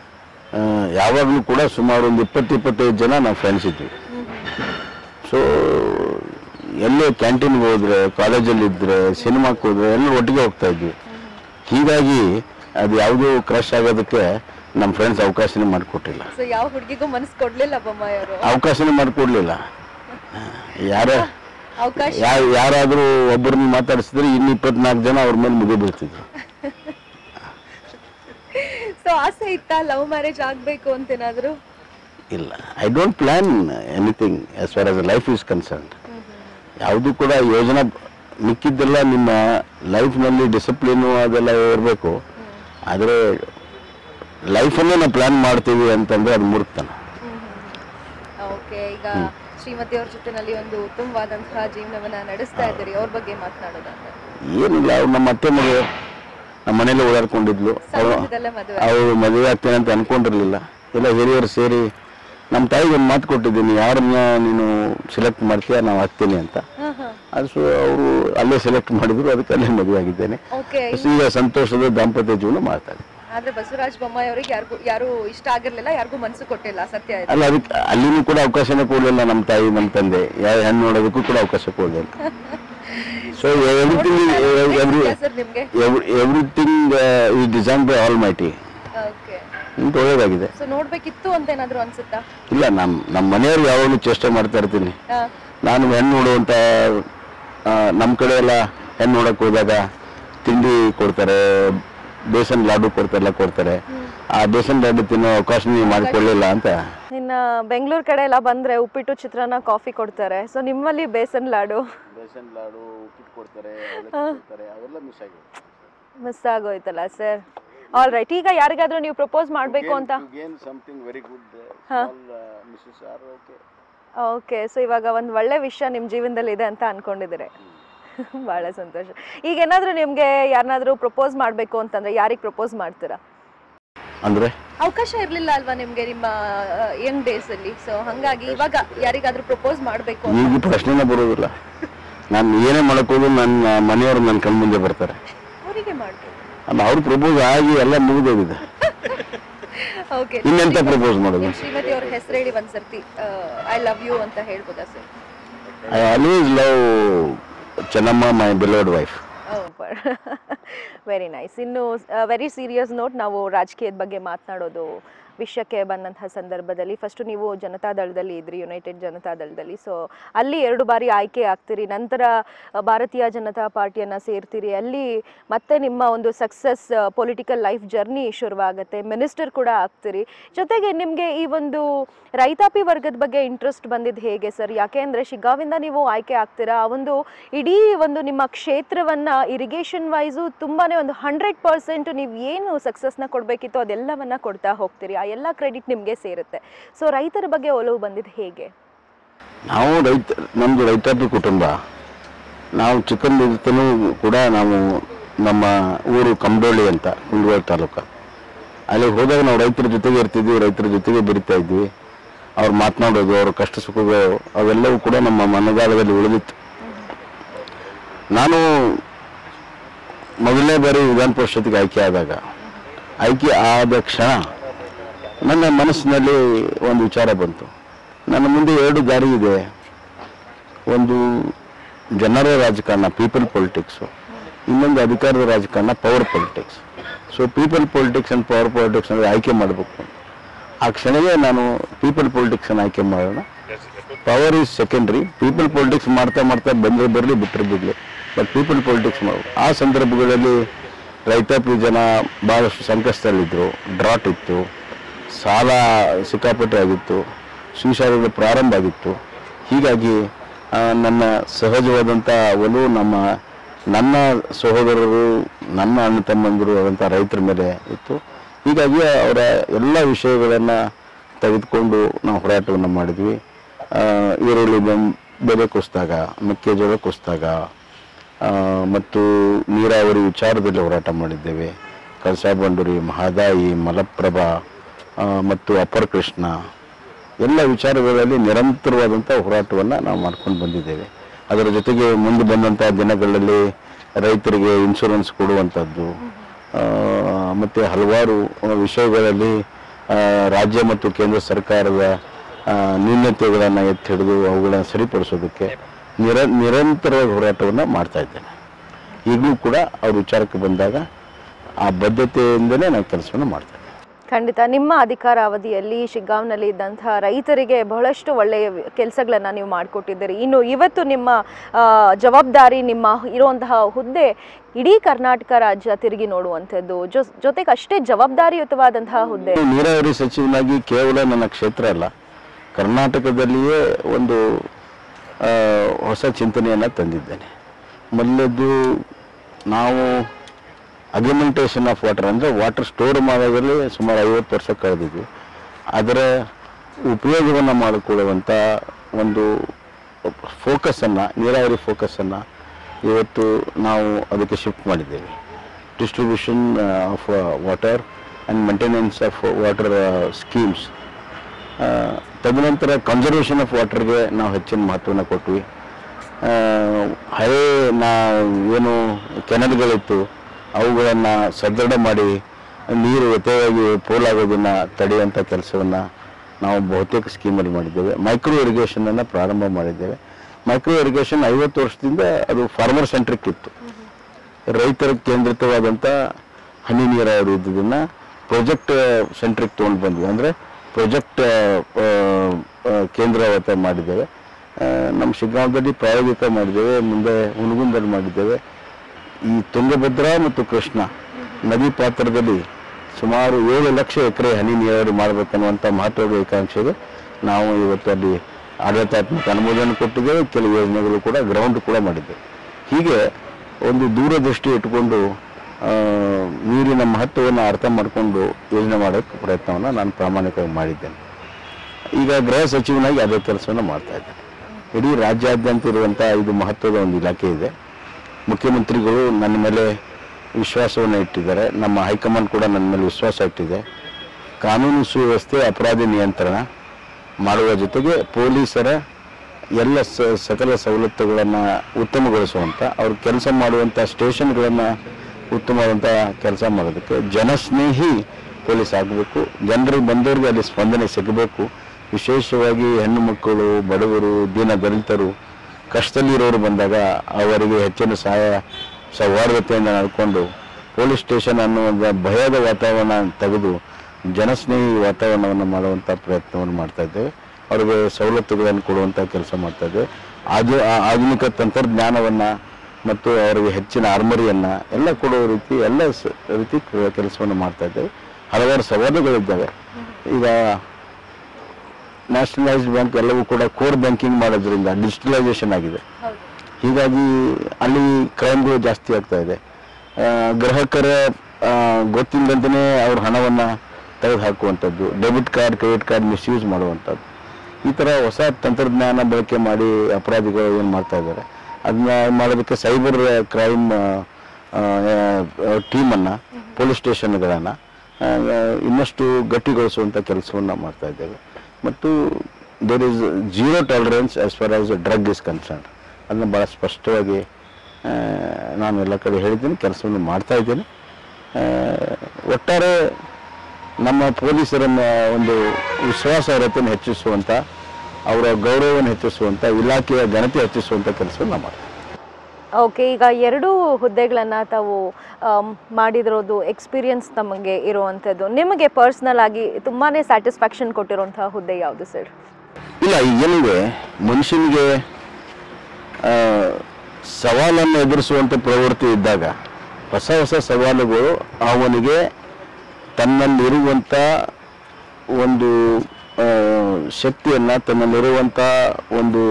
ಯಾವಾಗಲೂ ಕೂಡ ಸುಮಾರು ಒಂದು ಇಪ್ಪತ್ತು ಇಪ್ಪತ್ತೈದು ಜನ ನಾವು ಫ್ರೆಂಡ್ಸ್ ಇದ್ವಿ ಸೊ ಎಲ್ಲೇ ಕ್ಯಾಂಟೀನ್ಗೆ ಹೋದ್ರೆ ಕಾಲೇಜಲ್ಲಿ ಇದ್ದರೆ ಸಿನಿಮಾಕ್ಕೆ ಹೋದ್ರೆ ಎಲ್ಲರೂ ಒಟ್ಟಿಗೆ ಹೋಗ್ತಾ ಇದ್ವಿ ಹೀಗಾಗಿ ಅದು ಯಾವುದೂ ಕ್ರಶ್ ಆಗೋದಕ್ಕೆ ನಮ್ಮ ಫ್ರೆಂಡ್ಸ್ ಅವಕಾಶನೇ ಮಾಡಿಕೊಟ್ಟಿಲ್ಲ ಸೊ ಯಾವ ಹುಡುಗಿಗೂ ಮನಸ್ಸು ಕೊಡ್ಲಿಲ್ಲ ಬೊಮ್ಮಾಯಿ ಅವರು ಅವಕಾಶನೇ ಮಾಡಿಕೊಡ್ಲಿಲ್ಲ ಯಾರ ಅವಕಾಶ ಯಾರ ಯಾರಾದರೂ ಒಬ್ಬರನ್ನ ಮಾತಾಡಿಸಿದ್ರೆ ಇನ್ನು ಇಪ್ಪತ್ನಾಲ್ಕು ಜನ ಅವ್ರ ಮೇಲೆ ಮುಗಿ ಬೀಳ್ತಿದ್ರು ಸೊ ಆಸೆ ಇತ್ತಾ ಲವ್ ಮ್ಯಾರೇಜ್ ಆಗ್ಬೇಕು ಅಂತೇನಾದ್ರು ಇಲ್ಲ I don't plan anything as far as life is concerned ಯಾವುದು ಕೂಡ ಯೋಜನಾ ಮಿಕ್ಕಿದ್ದೆಲ್ಲ ನಿಮ್ಮ ಲೈಫ್ನಲ್ಲಿ ಡಿಸಿಪ್ಲಿನು ಅದೆಲ್ಲ ಇರಬೇಕು ಆದರೆ ಲೈಫನ್ನೇ ನಾವು ಪ್ಲ್ಯಾನ್ ಮಾಡ್ತೀವಿ ಅಂತಂದರೆ ಅದು ಮೂರ್ತನ ಓಕೆ ಈಗ ಶ್ರೀಮತಿ ಅವ್ರ ಜೊತೆನಲ್ಲಿ ಒಂದು ಉತ್ತಮವಾದಂತಹ ಜೀವನವನ್ನ ನಡೆಸ್ತಾ ಇದ್ದೀರಿ ಅವ್ರ ಬಗ್ಗೆ ಮಾತನಾಡೋದಾದ್ರೆ ಏನಿಲ್ಲ ಅವ್ರು ನಮ್ಮ ಅತ್ತೆ ಮಗ ನಮ್ಮ ಮನೇಲಿ ಓಡಾಡ್ಕೊಂಡಿದ್ಲು ಅವಳು ಸಂಬಂಧದಲ್ಲೇ ಮದುವೆ ಅವಳು ಮದುವೆ ಆಗ್ತೇನೆ ಅಂತ ಅನ್ಕೊಂಡಿರ್ಲಿಲ್ಲ ಎಲ್ಲ ಹಿರಿಯರು ಸೇರಿ ನಮ್ಮ ತಾಯಿಗೆ ಒಂದು ಮಾತು ಕೊಟ್ಟಿದ್ದೀನಿ ಯಾರನ್ನ ನೀನು ಸೆಲೆಕ್ಟ್ ಮಾಡ್ತೀಯ ನಾವು ಹಾಕ್ತೀನಿ ಅಂತ ಅದು ಸೊ ಅವರು ಅಲ್ಲೇ ಸೆಲೆಕ್ಟ್ ಮಾಡಿದ್ರು ಅದಕ್ಕೆ ಅಲ್ಲೇ ಮದುವೆ ಆಗಿದ್ದೇನೆ ಓಕೆ ಈಗ ಸಂತೋಷದ ದಾಂಪತ್ಯ ಜೀವನ ಮಾಡ್ತಾರೆ ಆದ್ರೆ ಬಸವರಾಜ ಬೊಮ್ಮಾಯಿ ಅವರಿಗೆ ಯಾರಿಗೂ ಯಾರು ಇಷ್ಟ ಆಗಿರ್ಲಿಲ್ಲ ಯಾರಿಗೂ ಮನಸ್ಸು ಕೊಟ್ಟಿಲ್ಲ ಸತ್ಯ ಇದು ಅಲ್ಲ ಅದಕ್ಕೆ ಅಲ್ಲಿನೂ ಕೂಡ ಅವಕಾಶನೇ ಕೊಡಲಿಲ್ಲ ನಮ್ಮ ತಾಯಿ ನಮ್ಮ ತಂದೆ ಯಾವ ಹೆಣ್ಣು ನೋಡೋದಕ್ಕೂ ಕೂಡ ಅವಕಾಶ ಕೊಡಲಿಲ್ಲ ಸೊ ಎವ್ರಿಥಿಂಗ್ ಎವ್ರಿ ಸರ್ ನಿಮ್ಗೆ ಎವ್ರಿಥಿಂಗ್ ಈ design by almighty okay ಅಂತ ಒಳ್ಳೇದಾಗಿದೆ ಸೊ ನೋಡ್ಬೇಕಿತ್ತು ಅಂತ ಏನಾದ್ರು ಅನ್ಸುತ್ತಾ ಇಲ್ಲ ನಮ್ಮ ನಮ್ಮ ಮನೆಯವ್ರು ಯಾವಾಗಲೂ ಚೇಷ್ಟೆ ಮಾಡ್ತಾ ಇರ್ತೀನಿ ಹಾ. ನಾನು ಹೆಣ್ಣು ನೋಡುವಂಥ ನಮ್ಮ ಕಡೆ ಎಲ್ಲ ಹೆಣ್ಣು ನೋಡಕ್ಕೆ ಹೋದಾಗ ತಿಂಡಿ ಕೊಡ್ತಾರೆ ಬೇಸನ್ ಲಾಡು ಕೊಡ್ತಾರೆಲ್ಲ ಕೊಡ್ತಾರೆ ಆ ಬೇಸನ್ ಲಾಡು ತಿನ್ನೋ ಅವಕಾಶ ನೀವು ಮಾಡಿಕೊಳ್ಳಿಲ್ಲ ಅಂತ ಇನ್ನ ಬೆಂಗಳೂರು ಕಡೆ ಎಲ್ಲ ಬಂದ್ರೆ ಉಪ್ಪಿಟ್ಟು ಚಿತ್ರಾನ್ನ ಕಾಫಿ ಕೊಡ್ತಾರೆ ಸೊ ನಿಮ್ಮಲ್ಲಿ ಬೇಸನ್ ಲಾಡು ಬೇಸನ್ ಲಾಡು ಉಪ್ಪಿಟ್ಟು ಕೊಡ್ತಾರೆ ಕೊಡ್ತಾರೆ ಅವೆಲ್ಲ ಮಿಸ್ ಆಗಿದೆ ಮಿಸ್ ಆಗೋಯ್ತಲ್ಲ ಸರ್ ಆಲ್ ರೈಟ್ ಈಗ ಯಾರಿಗಾದ್ರೂ ನೀವು ಪ್ರಪೋಸ್ ಮಾಡಬೇಕು ಅಂತ ಗೇನ್ ಸಮಥಿಂಗ್ ವೆರಿ ಗುಡ್ ಹಾ. Mrs R okay okay so ಇವಾಗ ಒಂದು ಒಳ್ಳೆ ವಿಷಯ ನಿಮ್ಮ ಜೀವನದಲ್ಲಿ ಇದೆ ಅಂತ ಅನ್ಕೊಂಡಿದ್ದೀರಿ ಭಾಳ ಸಂತೋಷ ಈಗ ಏನಾದರೂ ನಿಮಗೆ ಯಾರನ್ನಾದ್ರೂ ಪ್ರಪೋಸ್ ಮಾಡಬೇಕು ಅಂತಂದ್ರೆ ಯಾರಿಗೆ ಪ್ರಪೋಸ್ ಮಾಡ್ತೀರಾ ಅಂದ್ರೆ ಅವಕಾಶ ಇರಲಿಲ್ಲ ಅಲ್ವಾ ನಿಮಗೆ ನಿಮ್ಮ ಯಂಗ್ ಡೇಸಲ್ಲಿ ಸೊ ಹಾಗಾಗಿ ಇವಾಗ ಯಾರಿಗಾದ್ರೂ ಪ್ರಪೋಸ್ ಮಾಡಬೇಕು ಅಂತ ಈಗ ಪ್ರಶ್ನೆನೇ ಬರೋದಿಲ್ಲ ನಾನು ಏನೇ ಮಾಡಕ್ ಹೋದ್ರು ನನ್ನ ಮನೆಯವರು ನನ್ನ ಕಣ್ಮುಂದೆ ಬರ್ತಾರೆ ಅವರಿಗೆ ಮಾಡಬೇಕು ಅಲ್ಲ ಅವ್ರು ಪ್ರಪೋಸ್ ಆಗಿ ಎಲ್ಲ ಮುಗಿದೋಗಿದೆ ಓಕೆ ಇನ್ನೆಂತ ಪ್ರಪೋಸ್ ಮಾಡೋದು ನಿಮ್ಮ ಶ್ರೀಮತಿ ಅವ್ರ ಹೆಸರು ಹೇಳಿ ಒಂದ್ಸರ್ತಿ ಐ ಲವ್ ಯು ಅಂತ ಹೇಳ್ಬೋದಾ sir I always love Chennamma my beloved wife very nice ಇನ್ನು ವೆರಿ ಸೀರಿಯಸ್ ನೋಟ್ ನಾವು ರಾಜಕೀಯದ ಬಗ್ಗೆ ಮಾತನಾಡೋದು ವಿಷಯಕ್ಕೆ ಬಂದಂತಹ ಸಂದರ್ಭದಲ್ಲಿ ಫಸ್ಟು ನೀವು ಜನತಾದಳದಲ್ಲಿ ಇದ್ರಿ ಯುನೈಟೆಡ್ ಜನತಾದಳದಲ್ಲಿ ಸೊ ಅಲ್ಲಿ ಎರಡು ಬಾರಿ ಆಯ್ಕೆ ಆಗ್ತೀರಿ ನಂತರ ಆ, ಭಾರತೀಯ ಜನತಾ ಪಾರ್ಟಿಯನ್ನು ಸೇರ್ತೀರಿ ಅಲ್ಲಿ ಮತ್ತೆ ನಿಮ್ಮ ಒಂದು ಸಕ್ಸಸ್ ಪೊಲಿಟಿಕಲ್ ಲೈಫ್ ಜರ್ನಿ ಶುರುವಾಗುತ್ತೆ ಮಿನಿಸ್ಟರ್ ಕೂಡ ಆಗ್ತೀರಿ ಜೊತೆಗೆ ನಿಮಗೆ ಈ ಒಂದು ರೈತಾಪಿ ವರ್ಗದ ಬಗ್ಗೆ ಇಂಟ್ರೆಸ್ಟ್ ಬಂದಿದ್ದು ಹೇಗೆ ಸರ್ ಯಾಕೆ ಅಂದರೆ ಶಿಗ್ಗಾವಿಂದ ನೀವು ಆಯ್ಕೆ ಆಗ್ತೀರಾ ಆ ಒಂದು ಇಡೀ ಒಂದು ನಿಮ್ಮ ಕ್ಷೇತ್ರವನ್ನು ಇರಿಗೇಟ್ ಡೆಲಿಗೇಷನ್ ವೈಸು ತುಂಬಾನೇ ಒಂದು ಹಂಡ್ರೆಡ್ ಪರ್ಸೆಂಟ್ ನೀವು ಏನು ಸಕ್ಸಸ್ನ ಕೊಡಬೇಕಿತ್ತು ಅದೆಲ್ಲವನ್ನ ಕೊಡ್ತಾ ಹೋಗ್ತೀರಿ ಆ ಎಲ್ಲ ಕ್ರೆಡಿಟ್ ನಿಮಗೆ ಸೇರುತ್ತೆ ಸೊ ರೈತರ ಬಗ್ಗೆ ಒಲವು ಬಂದಿದ್ದು ಹೇಗೆ ನಾವು ರೈತ ನಮ್ಮದು ರೈತಾಪಿ ಕುಟುಂಬ ನಾವು ಚಿಕ್ಕಂದಿರ್ತನೂ ಕೂಡ ನಾವು ನಮ್ಮ ಊರು ಕಮಡೋಳಿ ಅಂತ ಕುಂದಗೋಳ ತಾಲೂಕು ಅಲ್ಲಿ ಹೋದಾಗ ನಾವು ರೈತರ ಜೊತೆಗೆ ಇರ್ತಿದ್ವಿ ರೈತರ ಜೊತೆಗೆ ಬೆರಿತಾ ಇದ್ವಿ ಅವ್ರು ಮಾತನಾಡೋದು ಅವ್ರ ಕಷ್ಟ ಸುಖಗಳು ಅವೆಲ್ಲವೂ ಕೂಡ ನಮ್ಮ ಮನಗಾಳದಲ್ಲಿ ಉಳಿದಿತ್ತು ನಾನು ಮೊದಲನೇ ಬಾರಿ ವಿಧಾನ ಪರಿಷತ್ಗೆ ಆಯ್ಕೆ ಆದಾಗ ಆಯ್ಕೆ ಆದ ಕ್ಷಣ ನನ್ನ ಮನಸ್ಸಿನಲ್ಲಿ ಒಂದು ವಿಚಾರ ಬಂತು ನನ್ನ ಮುಂದೆ ಎರಡು ದಾರಿ ಇದೆ ಒಂದು ಜನರ ರಾಜಕಾರಣ ಪೀಪಲ್ ಪೊಲಿಟಿಕ್ಸು ಇನ್ನೊಂದು ಅಧಿಕಾರದ ರಾಜಕಾರಣ power politics so people politics and power politics ಅಂದರೆ ಆಯ್ಕೆ ಮಾಡಬೇಕು ಆ ಕ್ಷಣವೇ ನಾನು ಪೀಪಲ್ ಪೊಲಿಟಿಕ್ಸನ್ನು ಆಯ್ಕೆ ಮಾಡೋಣ power is secondary people politics ಮಾಡ್ತಾ ಮಾಡ್ತಾ ಬಂದರೆ ಬರಲಿ ಬಿಟ್ಟರೆ ಬಿಡಲಿ ಬಟ್ ಪೀಪಲ್ ಪೊಲಿಟಿಕ್ಸ್ ಮಾಡಬೇಕು ಆ ಸಂದರ್ಭಗಳಲ್ಲಿ ರೈತಾಪಿ ಜನ ಭಾಳಷ್ಟು ಸಂಕಷ್ಟದಲ್ಲಿದ್ದರು ಡ್ರಾಟ್ ಇತ್ತು ಸಾಲ ಸಿಕ್ಕಾಪಟ್ಟೆ ಆಗಿತ್ತು ಸುಶಾಲೆಗಳು ಪ್ರಾರಂಭ ಆಗಿತ್ತು ಹೀಗಾಗಿ ಆ, ನನ್ನ ಸಹಜವಾದಂಥ ಒಲವು ನಮ್ಮ ನನ್ನ ಸಹೋದರರು ನನ್ನ ಅಣ್ಣ ತಮ್ಮಂದಿರು ಆದಂಥ ರೈತರ ಮೇಲೆ ಇತ್ತು ಹೀಗಾಗಿ ಅವರ ಎಲ್ಲ ವಿಷಯಗಳನ್ನು ತೆಗೆದುಕೊಂಡು ನಾವು ಹೋರಾಟವನ್ನು ಮಾಡಿದ್ವಿ ಆ, ಈರುಳ್ಳಿ ಬೆಂ- ಬೆಲೆ ಕುಸಿದಾಗ ಮೆಕ್ಕೆಜೋಳ ಕುಸಿದಾಗ ಆ, ಮತ್ತು ನೀರಾವರಿ ವಿಚಾರದಲ್ಲಿ ಹೋರಾಟ ಮಾಡಿದ್ದೇವೆ ಕಳಸಾ ಬಂಡೂರಿ ಮಹದಾಯಿ ಮಲಪ್ರಭಾ ಆ, ಮತ್ತು ಅಪರ ಕೃಷ್ಣ ಎಲ್ಲ ವಿಚಾರಗಳಲ್ಲಿ ನಿರಂತರವಾದಂಥ ಹೋರಾಟವನ್ನು ನಾವು ಮಾಡ್ಕೊಂಡು ಬಂದಿದ್ದೇವೆ ಅದರ ಜೊತೆಗೆ ಮುಂದೆ ಬಂದಂಥ ದಿನಗಳಲ್ಲಿ ರೈತರಿಗೆ ಇನ್ಶೂರೆನ್ಸ್ ಕೊಡುವಂಥದ್ದು ಆ, ಮತ್ತು ಹಲವಾರು ವಿಷಯಗಳಲ್ಲಿ ಆ, ರಾಜ್ಯ ಮತ್ತು ಕೇಂದ್ರ ಸರ್ಕಾರದ ಆ, ನ್ಯೂನತೆಗಳನ್ನು ಎತ್ತಿ ಹಿಡಿದು ಅವುಗಳನ್ನು ಸರಿಪಡಿಸೋದಕ್ಕೆ ನಿರ ನಿರಂತರವಾಗಿ ಹೋರಾಟವನ್ನು ಮಾಡ್ತಾ ಇದ್ದೇನೆ ಈಗಲೂ ಕೂಡ ಅವ್ರ ವಿಚಾರಕ್ಕೆ ಬಂದಾಗ ಆ ಬದ್ಧತೆಯಿಂದಲೇ ನಾವು ಕೆಲಸವನ್ನು ಮಾಡ್ತೇವೆ ಖಂಡಿತ ನಿಮ್ಮ ಅಧಿಕಾರ ಅವಧಿಯಲ್ಲಿ ಶಿಗ್ಗಾಂವ್ನಲ್ಲಿ ಇದ್ದಂತಹ ರೈತರಿಗೆ ಬಹಳಷ್ಟು ಒಳ್ಳೆಯ ಕೆಲಸಗಳನ್ನ ನೀವು ಮಾಡಿಕೊಟ್ಟಿದ್ದೀರಿ ಇನ್ನು ಇವತ್ತು ನಿಮ್ಮ ಆ, ಜವಾಬ್ದಾರಿ ನಿಮ್ಮ ಇರುವಂತಹ ಹುದ್ದೆ ಇಡೀ ಕರ್ನಾಟಕ ರಾಜ್ಯ ತಿರುಗಿ ನೋಡುವಂಥದ್ದು ಜೊ ಜೊತೆಗೆ ಅಷ್ಟೇ ಜವಾಬ್ದಾರಿಯುತವಾದಂತಹ ಹುದ್ದೆ ನೀರಾವರಿ ಸಚಿವನಾಗಿ ಕೇವಲ ನನ್ನ ಕ್ಷೇತ್ರ ಅಲ್ಲ ಕರ್ನಾಟಕದಲ್ಲಿಯೇ ಒಂದು ಆ, ಹೊಸ ಚಿಂತನೆಯನ್ನು ತಂದಿದ್ದೇನೆ ಮೊದಲದ್ದು ನಾವು ಅಗ್ರಿಮೆಂಟೇಷನ್ ಆಫ್ ವಾಟರ್ ಅಂದರೆ ವಾಟರ್ ಸ್ಟೋರ್ ಮಾಡೋದ್ರಲ್ಲಿ ಸುಮಾರು ಐವತ್ತು ವರ್ಷ ಕಳೆದಿದ್ವಿ ಅದರ ಉಪಯೋಗವನ್ನು ಮಾಡಿಕೊಳ್ಳುವಂಥ ಒಂದು ಫೋಕಸನ್ನು ನೀರಾವರಿ ಫೋಕಸನ್ನು ಇವತ್ತು ನಾವು ಅದಕ್ಕೆ ಶಿಫ್ಟ್ ಮಾಡಿದ್ದೇವೆ distribution of water and maintenance of water schemes ತದನಂತರ ಕನ್ಸರ್ವೇಷನ್ ಆಫ್ ವಾಟರ್ಗೆ ನಾವು ಹೆಚ್ಚಿನ ಮಹತ್ವನ ಕೊಟ್ವಿ ಆ, ಹಳೆ ನಾ ಏನು ಕೆನಲ್ಗಳಿತ್ತು ಅವುಗಳನ್ನು ಸದೃಢ ಮಾಡಿ ನೀರು ವ್ಯತ್ಯಯವಾಗಿ ಪೋಲಾಗೋದನ್ನು ತಡೆಯುವಂಥ ಕೆಲಸವನ್ನು ನಾವು ಬಹುತೇಕ ಸ್ಕೀಮಲ್ಲಿ ಮಾಡಿದ್ದೇವೆ ಮೈಕ್ರೋ ಇರಿಗೇಷನನ್ನು ಪ್ರಾರಂಭ ಮಾಡಿದ್ದೇವೆ ಮೈಕ್ರೋ ಇರಿಗೇಷನ್ ಐವತ್ತು ವರ್ಷದಿಂದ ಅದು ಫಾರ್ಮರ್ ಸೆಂಟ್ರಿಕ್ ಇತ್ತು ರೈತರ ಕೇಂದ್ರಿತವಾದಂಥ ಹನಿ ನೀರಾವರಿ ಇದ್ದುದನ್ನು ಪ್ರಾಜೆಕ್ಟ್ ಸೆಂಟ್ರಿಗೆ ತೊಗೊಂಡು ಬಂದ್ವಿ ಅಂದರೆ ಪ್ರಾಜೆಕ್ಟ್ ಕೇಂದ್ರವತ ಮಾಡಿದ್ದೇವೆ ಆ, ನಮ್ಮ ಶಿಗ್ಗಾಂವದಲ್ಲಿ ಪ್ರಾಯೋಗಿಕ ಮಾಡಿದ್ದೇವೆ ಮುಂದೆ ಹುನಗುಂದಲ್ಲಿ ಮಾಡಿದ್ದೇವೆ ಈ ತುಂಗಭದ್ರಾ ಮತ್ತು ಕೃಷ್ಣ ನದಿ ಪಾತ್ರದಲ್ಲಿ ಸುಮಾರು ಏಳು ಲಕ್ಷ ಎಕರೆ ಹನಿ ನೀರಾವರಿ ಮಾಡಬೇಕನ್ನುವಂಥ ಮಹತ್ವದ ಏಕಾಂಕ್ಷೆಗೆ ನಾವು ಇವತ್ತು ಅಲ್ಲಿ ಆಡಳಿತಾತ್ಮಕ ಅನುಮೋದನೆ ಕೊಟ್ಟಿದ್ದೇವೆ ಕೆಲವು ಯೋಜನೆಗಳು ಕೂಡ ಗ್ರೌಂಡ್ ಕೂಡ ಮಾಡಿದ್ದೇವೆ ಹೀಗೆ ಒಂದು ದೂರದೃಷ್ಟಿ ಇಟ್ಟುಕೊಂಡು ಆ, ನೀರಿನ ಮಹತ್ವವನ್ನು ಅರ್ಥ ಮಾಡಿಕೊಂಡು ಯೋಜನೆ ಮಾಡೋಕ್ಕೆ ಪ್ರಯತ್ನವನ್ನು ನಾನು ಪ್ರಾಮಾಣಿಕವಾಗಿ ಮಾಡಿದ್ದೇನೆ ಈಗ ಗೃಹ ಸಚಿವನಾಗಿ ಅದೇ ಕೆಲಸವನ್ನು ಮಾಡ್ತಾ ಇದ್ದೇನೆ ಇಡೀ ರಾಜ್ಯಾದ್ಯಂತ ಇರುವಂಥ ಇದು ಮಹತ್ವದ ಒಂದು ಇಲಾಖೆ ಇದೆ ಮುಖ್ಯಮಂತ್ರಿಗಳು ನನ್ನ ಮೇಲೆ ವಿಶ್ವಾಸವನ್ನು ಇಟ್ಟಿದ್ದಾರೆ ನಮ್ಮ ಹೈಕಮಾಂಡ್ ಕೂಡ ನನ್ನ ಮೇಲೆ ವಿಶ್ವಾಸ ಇಟ್ಟಿದೆ ಕಾನೂನು ಸುವ್ಯವಸ್ಥೆ ಅಪರಾಧ ನಿಯಂತ್ರಣ ಮಾಡುವ ಜೊತೆಗೆ ಪೊಲೀಸರ ಎಲ್ಲ ಸ ಸಕಲ ಸವಲತ್ತುಗಳನ್ನು ಉತ್ತಮಗೊಳಿಸುವಂಥ ಅವ್ರು ಕೆಲಸ ಮಾಡುವಂಥ ಸ್ಟೇಷನ್ಗಳನ್ನು ಉತ್ತಮವಾದಂಥ ಕೆಲಸ ಮಾಡೋದಕ್ಕೆ ಜನಸ್ನೇಹಿ ಪೊಲೀಸ್ ಆಗಬೇಕು ಜನರಿಗೆ ಬಂದವರಿಗೆ ಅಲ್ಲಿ ಸ್ಪಂದನೆ ಸಿಗಬೇಕು ವಿಶೇಷವಾಗಿ ಹೆಣ್ಣು ಮಕ್ಕಳು ಬಡವರು ದೀನ ದಲಿತರು ಕಷ್ಟದಲ್ಲಿರೋರು ಬಂದಾಗ ಅವರಿಗೆ ಹೆಚ್ಚಿನ ಸಹಾಯ ಸೌಹಾರ್ದತೆಯಿಂದ ನಡ್ಕೊಂಡು ಪೊಲೀಸ್ ಸ್ಟೇಷನ್ ಅನ್ನೋ ಒಂದು ಭಯದ ವಾತಾವರಣ ತೆಗೆದು ಜನಸ್ನೇಹಿ ವಾತಾವರಣವನ್ನು ಮಾಡುವಂಥ ಪ್ರಯತ್ನವನ್ನು ಮಾಡ್ತಾ ಇದ್ದೇವೆ ಅವರಿಗೆ ಸವಲತ್ತುಗಳನ್ನು ಕೊಡುವಂಥ ಕೆಲಸ ಮಾಡ್ತಾ ಇದ್ದೇವೆ ಅದು ಆ- ಆಧುನಿಕ ತಂತ್ರಜ್ಞಾನವನ್ನು ಮತ್ತು ಅವರಿಗೆ ಹೆಚ್ಚಿನ ಆರ್ಮರಿಯನ್ನು ಎಲ್ಲ ಕೊಡುವ ರೀತಿ ಎಲ್ಲ ಸ- ರೀತಿ ಕೆಲಸವನ್ನು ಮಾಡ್ತಾ ಇದ್ದೇವೆ ಹಲವಾರು ಸವಾಲುಗಳಿದ್ದಾವೆ ಈಗ ನ್ಯಾಷನಲೈಸ್ಡ್ ಬ್ಯಾಂಕ್ ಎಲ್ಲವೂ ಕೂಡ ಕೋರ್ ಬ್ಯಾಂಕಿಂಗ್ ಮಾಡೋದ್ರಿಂದ ಡಿಜಿಟಲೈಸೇಷನ್ ಆಗಿದೆ ಹೀಗಾಗಿ ಅಲ್ಲಿ ಕ್ರೈಮ್ಗಳು ಜಾಸ್ತಿ ಆಗ್ತಾ ಇದೆ ಆ, ಗ್ರಾಹಕರ ಆ, ಗೊತ್ತಿಲ್ಲದಂತೆಯೇ ಅವ್ರ ಹಣವನ್ನು ತೆಗೆದು ಹಾಕುವಂಥದ್ದು debit card credit card misuse ಮಾಡುವಂಥದ್ದು ಈ ಥರ ಹೊಸ ತಂತ್ರಜ್ಞಾನ ಬಳಕೆ ಮಾಡಿ ಅಪರಾಧಿಗಳು ಏನು ಮಾಡ್ತಾ ಇದ್ದಾರೆ ಅದನ್ನ ಮಾಡೋದಕ್ಕೆ ಸೈಬರ್ ಕ್ರೈಮ್ ಟೀಮನ್ನು ಪೊಲೀಸ್ ಸ್ಟೇಷನ್ಗಳನ್ನು ಇನ್ನಷ್ಟು ಗಟ್ಟಿಗೊಳಿಸುವಂಥ ಕೆಲಸವನ್ನು ಮಾಡ್ತಾ ಇದ್ದೇವೆ ಮತ್ತು there is zero tolerance as far as drug is concern ಅದನ್ನು ಭಾಳ ಸ್ಪಷ್ಟವಾಗಿ ಆ, ನಾನು ಎಲ್ಲ ಕಡೆ ಹೇಳಿದ್ದೀನಿ ಕೆಲಸವನ್ನು ಮಾಡ್ತಾ ಇದ್ದೇನೆ ಆ, ಒಟ್ಟಾರೆ ನಮ್ಮ ಪೊಲೀಸರನ್ನ ಒಂದು ವಿಶ್ವಾಸಾರ್ಹತೆಯನ್ನು ಹೆಚ್ಚಿಸುವಂಥ ಅವರ ಗೌರವವನ್ನು ಹೆಚ್ಚಿಸುವಂಥ ಇಲಾಖೆಯ ಘನತೆ ಹೆಚ್ಚಿಸುವಂಥ ಕೆಲಸವನ್ನು ನಾವು ಮಾಡ್ತೀವಿ ಓಕೆ ಈಗ ಎರಡೂ ಹುದ್ದೆಗಳನ್ನು ತಾವು ಆಮ್, ಮಾಡಿದಿರೋದು ಎಕ್ಸ್ಪೀರಿಯನ್ಸ್ ತಮಗೆ ಇರುವಂಥದ್ದು ನಿಮಗೆ ಪರ್ಸ್ನಲ್ ಆಗಿ ತುಂಬಾ ಸ್ಯಾಟಿಸ್ಫ್ಯಾಕ್ಷನ್ ಕೊಟ್ಟಿರುವಂತಹ ಹುದ್ದೆ ಯಾವುದು ಸರ್ ಇಲ್ಲ ಏನಿದೆ ಮನುಷ್ಯನಿಗೆ ಆ, ಸವಾಲನ್ನು ಎದುರಿಸುವಂಥ ಪ್ರವೃತ್ತಿ ಇದ್ದಾಗ ಹೊಸ ಹೊಸ ಸವಾಲುಗಳು ಅವನಿಗೆ ತನ್ನಲ್ಲಿರುವಂಥ ಒಂದು ಆ, ಶಕ್ತಿಯನ್ನು ತನ್ನಲ್ಲಿರುವಂಥ ಒಂದು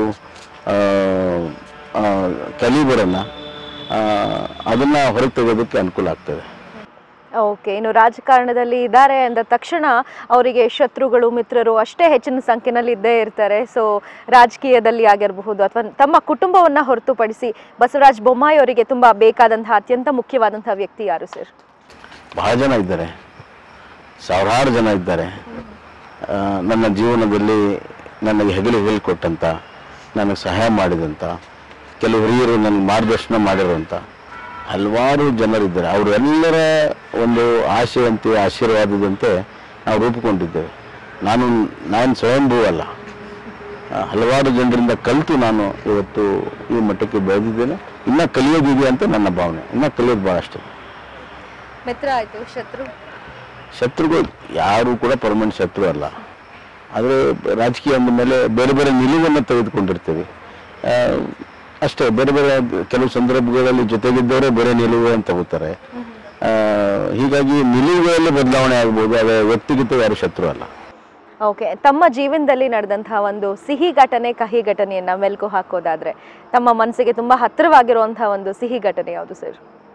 ಕಲೀಬರನ್ನು ಅದನ್ನು ಹೊರಗೆ ತೆಗೋದಕ್ಕೆ ಅನುಕೂಲ ಆಗ್ತದೆ ಓಕೆ ಇನ್ನು ರಾಜಕಾರಣದಲ್ಲಿ ಇದ್ದಾರೆ ಅಂದ ತಕ್ಷಣ ಅವರಿಗೆ ಶತ್ರುಗಳು ಮಿತ್ರರು ಅಷ್ಟೇ ಹೆಚ್ಚಿನ ಸಂಖ್ಯೆನಲ್ಲಿ ಇದ್ದೇ ಇರ್ತಾರೆ ಸೊ ರಾಜಕೀಯದಲ್ಲಿ ಆಗಿರಬಹುದು ಅಥವಾ ತಮ್ಮ ಕುಟುಂಬವನ್ನು ಹೊರತುಪಡಿಸಿ ಬಸವರಾಜ ಬೊಮ್ಮಾಯಿ ಅವರಿಗೆ ತುಂಬ ಬೇಕಾದಂತಹ ಅತ್ಯಂತ ಮುಖ್ಯವಾದಂತಹ ವ್ಯಕ್ತಿ ಯಾರು ಸರ್ ಬಹಳ ಜನ ಇದ್ದಾರೆ ಸಾವಿರಾರು ಜನ ಇದ್ದಾರೆ ಆ, ನನ್ನ ಜೀವನದಲ್ಲಿ ನನಗೆ ಹೆಗಲು ಹೇಳಿಕೊಟ್ಟಂಥ ನನಗೆ ಸಹಾಯ ಮಾಡಿದಂಥ ಕೆಲವು ಹಿರಿಯರು ನನಗೆ ಮಾರ್ಗದರ್ಶನ ಮಾಡಿರುವಂಥ ಹಲವಾರು ಜನರಿದ್ದಾರೆ ಅವರೆಲ್ಲರ ಒಂದು ಆಶೆಯಂತೆ ಆಶೀರ್ವಾದದಂತೆ ನಾವು ರೂಪುಕೊಂಡಿದ್ದೇವೆ ನಾನು ನಾನು ಸ್ವಯಂಭೂ ಅಲ್ಲ ಆ, ಹಲವಾರು ಜನರಿಂದ ಕಲಿತು ನಾನು ಇವತ್ತು ಈ ಮಟ್ಟಕ್ಕೆ ಬೆಳೆದಿದ್ದೇನೆ ಇನ್ನೂ ಕಲಿಯೋದಿದೆ ಅಂತ ನನ್ನ ಭಾವನೆ ಇನ್ನೂ ಕಲಿಯೋದು ಭಾಳಷ್ಟು ಮಿತ್ರ ಆಯ್ತು ಶತ್ರು ಶತ್ರುಗಳು ಯಾರು ಕೂಡ ಪರ್ಮನೆಂಟ್ ಶತ್ರು ಅಲ್ಲ ಆದರೆ ರಾಜಕೀಯ ಅಂದ ಮೇಲೆ ಬೇರೆ ಬೇರೆ ನಿಲುವನ್ನು ತೆಗೆದುಕೊಂಡಿರ್ತೀವಿ ಆ, ಅಷ್ಟೇ ಬೇರೆ ಬೇರೆ ಕೆಲವು ಸಂದರ್ಭಗಳಲ್ಲಿ ಜೊತೆಗಿದ್ದವರೇ ಬೇರೆ ನಿಲುವು ಅಂತ ತಗೋತಾರೆ ಆ, ಹೀಗಾಗಿ ನಿಲುವುಗಳಲ್ಲಿ ಬದಲಾವಣೆ ಆಗ್ಬೋದು ಆದರೆ ವ್ಯಕ್ತಿಗತ ಯಾರು ಶತ್ರು ಅಲ್ಲ ಓಕೆ ತಮ್ಮ ಜೀವನದಲ್ಲಿ ನಡೆದಂತಹ ಒಂದು ಸಿಹಿ ಘಟನೆ ಕಹಿ ಘಟನೆಯನ್ನ ಮೆಲುಕು ಹಾಕೋದಾದ್ರೆ ತಮ್ಮ ಮನಸ್ಸಿಗೆ ತುಂಬಾ ಹತ್ತಿರವಾಗಿರುವಂತಹ ಒಂದು ಸಿಹಿ ಘಟನೆ ಯಾವುದು ಸರ್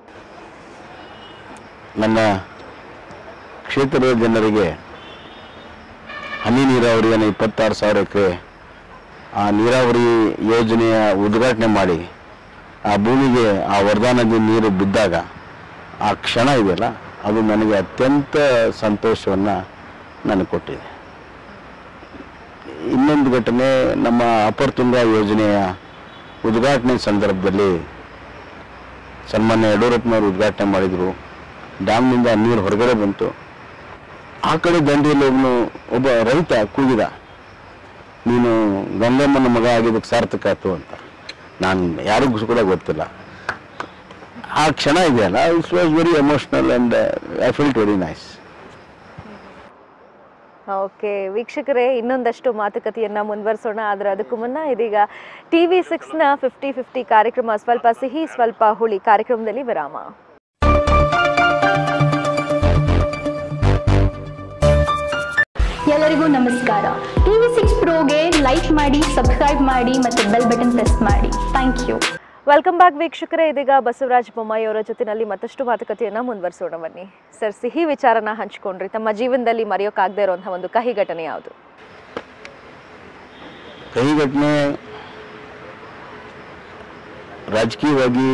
ನನ್ನ ಕ್ಷೇತ್ರದ ಜನರಿಗೆ ಹನಿ ನೀರಾವರಿಯನ್ನು ಇಪ್ಪತ್ತಾರು ಸಾವಿರ ಎಕರೆ ಆ ನೀರಾವರಿ ಯೋಜನೆಯ ಉದ್ಘಾಟನೆ ಮಾಡಿ ಆ ಭೂಮಿಗೆ ಆ ವರದಾನದ ನೀರು ಬಿದ್ದಾಗ ಆ ಕ್ಷಣ ಇದೆಯಲ್ಲ ಅದು ನನಗೆ ಅತ್ಯಂತ ಸಂತೋಷವನ್ನು ನನಗೆ ಕೊಟ್ಟಿದೆ ಇನ್ನೊಂದು ಘಟನೆ ನಮ್ಮ ಅಪರ್ತುಂಗ ಯೋಜನೆಯ ಉದ್ಘಾಟನೆ ಸಂದರ್ಭದಲ್ಲಿ ಸನ್ಮಾನ್ಯ ಯಡಿಯೂರಪ್ಪನವರು ಉದ್ಘಾಟನೆ ಮಾಡಿದರು ಡ್ಯಾಮ್ನಿಂದ ನೀರು ಹೊರಗಡೆ ಬಂತು ಆ ಕಡೆ ದಂಡೆಯಲ್ಲಿ ಒಬ್ಬನು ಒಬ್ಬ ರೈತ ಕೂಗಿದ ನೀನು ಗಂಗಮ್ಮನ ಮಗ ಆಗಿದ್ದಕ್ಕೆ ಸಾರ್ಥಕ ಆಯ್ತು ಅಂತ ನಾನು ಯಾರಿಗೂ ಕೂಡ ಗೊತ್ತಿಲ್ಲ ಆ ಕ್ಷಣ ಇದೆಯಲ್ಲ it's was very emotional and I felt very nice okay ವೀಕ್ಷಕರೇ ಇನ್ನೊಂದಷ್ಟು ಮಾತುಕತೆಯನ್ನ ಮುಂದುವರಿಸೋಣ ಆದರೆ ಅದಕ್ಕೂ ಮುನ್ನ ಇದೀಗ ಟಿ ವಿ ಸಿಕ್ಸ್ನ ಫಿಫ್ಟಿ ಫಿಫ್ಟಿ ಕಾರ್ಯಕ್ರಮ ಸ್ವಲ್ಪ ಸಿಹಿ ಸ್ವಲ್ಪ ಹುಳಿ ಕಾರ್ಯಕ್ರಮದಲ್ಲಿ ವಿರಾಮ ಎಲ್ಲರಿಗೂ ನಮಸ್ಕಾರ ಟಿವಿ ಸಿಕ್ಸ್ ಪ್ರೋಗೆ ಲೈಕ್ ಮಾಡಿ ಸಬ್ಸ್ಕ್ರೈಬ್ ಮಾಡಿ ಮತ್ತು ಬೆಲ್ ಬಟನ್ ಪ್ರೆಸ್ ಮಾಡಿ ಥ್ಯಾಂಕ್ ಯು ವೆಲ್ಕಮ್ ಬ್ಯಾಕ್ ವೀಕ್ಷಕರೇ ಇದೀಗ ಬಸವರಾಜ ಬೊಮ್ಮಾಯಿ ಅವರ ಜೊತೆನಲ್ಲಿ ಮತ್ತಷ್ಟು ಮಾತುಕತೆಯನ್ನ ಮುಂದುವರಿಸೋಣ ಬನ್ನಿ ಸರ್ ಸಿಹಿ ವಿಚಾರನ ಹಂಚ್ಕೊಂಡ್ರಿ ತಮ್ಮ ಜೀವನದಲ್ಲಿ ಮರೆಯೋಕ್ಕಾಗದೇ ಇರುವಂತಹ ಒಂದು ಕಹಿ ಘಟನೆ ಯಾವುದು ಕಹಿ ಘಟನೆ ರಾಜಕೀಯವಾಗಿ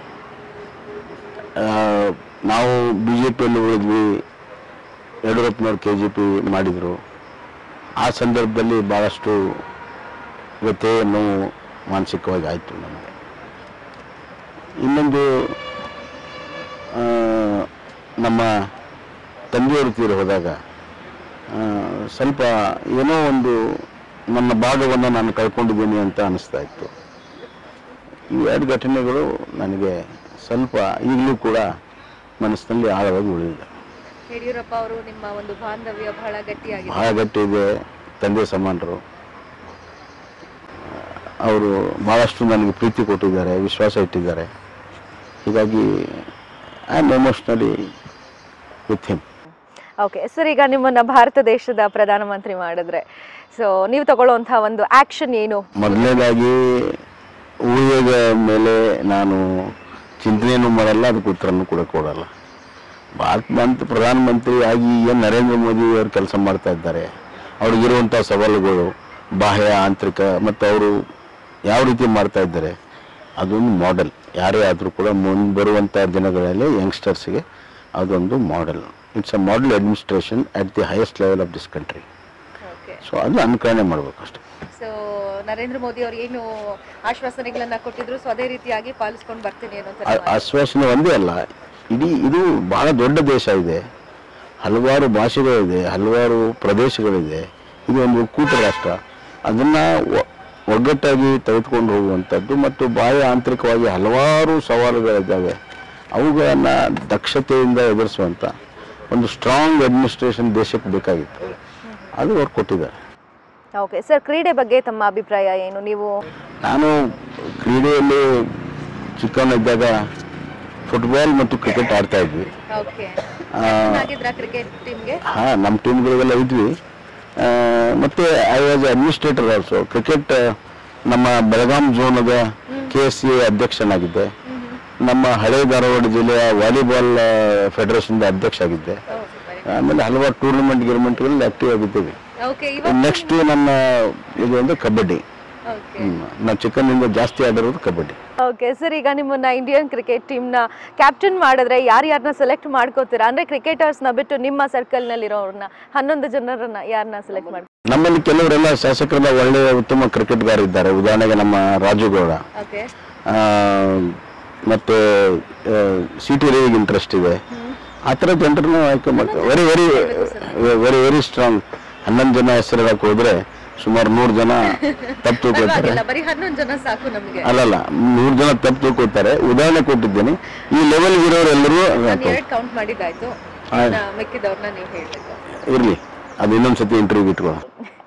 ಆ, ನಾವು ಬಿ ಜೆ ಪಿಯಲ್ಲಿ ಉಳಿದ್ವಿ ಯಡಿಯೂರಪ್ಪನವ್ರು ಕೆ ಜಿ ಪಿ ಮಾಡಿದರು ಆ ಸಂದರ್ಭದಲ್ಲಿ ಭಾಳಷ್ಟು ವ್ಯಥೆ ನೋವು ಮಾನಸಿಕವಾಗಿ ಆಯಿತು ನಮಗೆ ಇನ್ನೊಂದು ಆ, ನಮ್ಮ ತಂದೆಯವರು ತೀರಿ ಹೋದಾಗ ಆ, ಸ್ವಲ್ಪ ಏನೋ ಒಂದು ನನ್ನ ಭಾಗವನ್ನು ನಾನು ಕಳ್ಕೊಂಡಿದ್ದೀನಿ ಅಂತ ಅನಿಸ್ತಾ ಇತ್ತು ಈ ಎರಡು ಘಟನೆಗಳು ನನಗೆ ಸ್ವಲ್ಪ ಈಗಲೂ ಕೂಡ ಮನಸ್ಸಿನಲ್ಲಿ ಆಳವಾಗಿ ಉಳಿದಿದೆ ಯಡಿಯೂರಪ್ಪ ಅವರು ನಿಮ್ಮ ಒಂದು ಬಾಂಧವ್ಯ ಬಹಳ ಗಟ್ಟಿಯಾಗಿದೆ ಬಹಳ ಗಟ್ಟಿ ಇದೆ ತಂದೆ ಸಮಾನರು ಅವರು ಭಾಳಷ್ಟು ನನಗೆ ಪ್ರೀತಿ ಕೊಟ್ಟಿದ್ದಾರೆ ವಿಶ್ವಾಸ ಇಟ್ಟಿದ್ದಾರೆ ಹೀಗಾಗಿ I am emotionally with him okay sir ಈಗ ನಿಮ್ಮನ್ನ ಭಾರತ ದೇಶದ ಪ್ರಧಾನಮಂತ್ರಿ ಮಾಡಿದ್ರೆ ಸೊ ನೀವು ತಗೊಳ್ಳುವಂತಹ ಒಂದು ಆಕ್ಷನ್ ಏನು ಮೊದಲನೇದಾಗಿ ಊಹೆಗ ಮೇಲೆ ನಾನು ಚಿಂತನೆಯನ್ನು ಮಾಡಲ್ಲ ಅದಕ್ಕೆ ಉತ್ತರನೂ ಕೂಡ ಕೊಡಲ್ಲ ಭಾರತ ಮಂತ್ ಪ್ರಧಾನಮಂತ್ರಿ ಆಗಿ ಏನು ನರೇಂದ್ರ ಮೋದಿ ಅವರು ಕೆಲಸ ಮಾಡ್ತಾ ಇದ್ದಾರೆ ಅವ್ರಿಗಿರುವಂಥ ಸವಾಲುಗಳು ಬಾಹ್ಯ ಆಂತರಿಕ ಮತ್ತು ಅವರು ಯಾವ ರೀತಿ ಮಾಡ್ತಾ ಇದ್ದಾರೆ ಅದೊಂದು ಮಾಡೆಲ್ ಯಾರೇ ಆದರೂ ಕೂಡ ಮುಂದೆ ಬರುವಂಥ ದಿನಗಳಲ್ಲಿ ಯಂಗ್ಸ್ಟರ್ಸ್ಗೆ ಅದೊಂದು model it's a model administration at the highest level of this country okay so ಅದು ಅನುಕರಣೆ ಮಾಡಬೇಕು ಅಷ್ಟೇ ಸೊ ನರೇಂದ್ರ ಮೋದಿ ಅವರು ಏನು ಆಶ್ವಾಸನೆಗಳನ್ನ ಕೊಟ್ಟಿದ್ರು ಸೊ ಅದೇ ರೀತಿಯಾಗಿ ಪಾಲಿಸ್ಕೊಂಡು ಬರ್ತೀನಿ ಅನ್ನೋ ಆ- ಆಶ್ವಾಸನೆ ಒಂದೇ ಅಲ್ಲ ಇಡೀ ಇದು ಬಹಳ ದೊಡ್ಡ ದೇಶ ಇದೆ ಹಲವಾರು ಭಾಷೆಗಳಿದೆ ಹಲವಾರು ಪ್ರದೇಶಗಳಿದೆ ಇದು ಒಂದು ಒಕ್ಕೂಟ ರಾಷ್ಟ್ರ ಅದನ್ನ ಒ- ಒಗ್ಗಟ್ಟಾಗಿ ತೆಗೆದುಕೊಂಡು ಹೋಗುವಂಥದ್ದು ಮತ್ತು ಬಾಹ್ಯ ಆಂತರಿಕವಾಗಿ ಹಲವಾರು ಸವಾಲುಗಳಿದ್ದಾವೆ ಅವುಗಳನ್ನು ದಕ್ಷತೆಯಿಂದ ಎದುರಿಸುವಂಥ ಒಂದು ಸ್ಟ್ರಾಂಗ್ ಅಡ್ಮಿನಿಸ್ಟ್ರೇಷನ್ ದೇಶಕ್ಕೆ ಬೇಕಾಗಿತ್ತು ಅದು ಅವ್ರು ಕೊಟ್ಟಿದ್ದಾರೆ ಓಕೆ ಸರ್ ಕ್ರೀಡೆ ಬಗ್ಗೆ ತಮ್ಮ ಅಭಿಪ್ರಾಯ ಏನು ನೀವು ನಾನು ಕ್ರೀಡೆಯಲ್ಲಿ ಚಿಕ್ಕವನಿದ್ದಾಗ ಫುಟ್ಬಾಲ್ ಮತ್ತು ಕ್ರಿಕೆಟ್ ಆಡ್ತಾ ಇದ್ವಿ ಓಕೆ ಆ, ಆಗಿದ್ರ ಕ್ರಿಕೆಟ್ ಟೀಮ್ಗೆ ಹಾ ನಮ್ಮ ಟೀಮ್ಗಳಿಗೆಲ್ಲ ಇದ್ವಿ ಆ, ಮತ್ತೆ I was administrator also cricket ನಮ್ಮ ಬೆಳಗಾಂ ಝೋನದ ಕೆ ಎಸ್ ಸಿ ಅಧ್ಯಕ್ಷನಾಗಿದ್ದೆ ನಮ್ಮ ಹಳೆ ಧಾರವಾಡ ಜಿಲ್ಲೆಯ ವಾಲಿಬಾಲ್ ಫೆಡರೇಷನ್ ಅಧ್ಯಕ್ಷ ಆಗಿದ್ದೆ ಆಮೇಲೆ ಹಲವಾರು ಟೂರ್ನಮೆಂಟ್ ಗಿರ್ಮೆಂಟ್ಗಳಲ್ಲಿ ಆಕ್ಟಿವ್ ಆಗಿದ್ದೇವೆ ಓಕೆ ನೆಕ್ಸ್ಟ್ ನನ್ನ ಇದು ಅಂದ್ರೆ ಕಬಡ್ಡಿ ಓಕೆ ಹ್ಮ್. ನಾವು ಚಿಕ್ಕಂದಿಂದ ಜಾಸ್ತಿ ಆಡಿರೋದು ಕಬಡ್ಡಿ ಓಕೆ ಸರ್ ಈಗ ನಿಮ್ಮನ್ನ ಇಂಡಿಯನ್ ಕ್ರಿಕೆಟ್ ಟೀಮ್ನ ಕ್ಯಾಪ್ಟನ್ ಮಾಡಿದ್ರೆ ಯಾರ್ಯಾರನ್ನ ಸೆಲೆಕ್ಟ್ ಮಾಡ್ಕೋತೀರಾ ಅಂದ್ರೆ ಕ್ರಿಕೆಟರ್ಸ್ನ ಬಿಟ್ಟು ನಿಮ್ಮ ಸರ್ಕಲ್ನಲ್ಲಿರೋರನ್ನ ಹನ್ನೊಂದು ಜನರನ್ನ ಯಾರನ್ನ ಸೆಲೆಕ್ಟ್ ಮಾಡಿ ನಮ್ಮಲ್ಲಿ ಕೆಲವರೆಲ್ಲ ಶಾಸಕರೆಲ್ಲ ಒಳ್ಳೆಯ ಉತ್ತಮ ಕ್ರಿಕೆಟ್ಗಾರಿದ್ದಾರೆ ಉದಾಹರಣೆಗೆ ನಮ್ಮ ರಾಜುಗೌಡ ಓಕೆ ಆ, ಮತ್ತೆ ಸಿ ಟಿ ರವಿಗೆ ಇಂಟ್ರೆಸ್ಟ್ ಇದೆ ಆ ಥರ ಜನರನ್ನು ಆಯ್ಕೆ ಮಾಡ್ತಾರೆ very very very very strong ಹನ್ನೊಂದು ಜನ ಹೆಸರು ಹೇಳಕ್ ಹೋದ್ರೆ ಸುಮಾರು ನೂರು ಜನ ತಪ್ಪು ತಿಳ್ಕೊತಾರೆ ಪರವಾಗಿಲ್ಲ ಬರೀ ಹನ್ನೊಂದು ಜನ ಸಾಕು ನಮ್ಗೆ ಅಲ್ಲಲ್ಲ ನೂರು ಜನ ತಪ್ಪು ತಿಳ್ಕೊತಾರೆ ಉದಾಹರಣೆ ಕೊಟ್ಟಿದ್ದೇನೆ ಈ ಲೆವೆಲ್ ಇರೋರೆಲ್ಲರೂ ನಾನು ಎರಡು ಕೌಂಟ್ ಮಾಡಿದ್ದಾಯ್ತು ಇನ್ನ ಮಿಕ್ಕಿದವ್ರನ್ನ ನೀವು ಹೇಳ್ಬೇಕು ಇರಲಿ ಅದು ಇನ್ನೊಂದ್ಸತಿ ಇಂಟರ್ವ್ಯೂ ಇಟ್ಕೊಳ್ಳೋಣ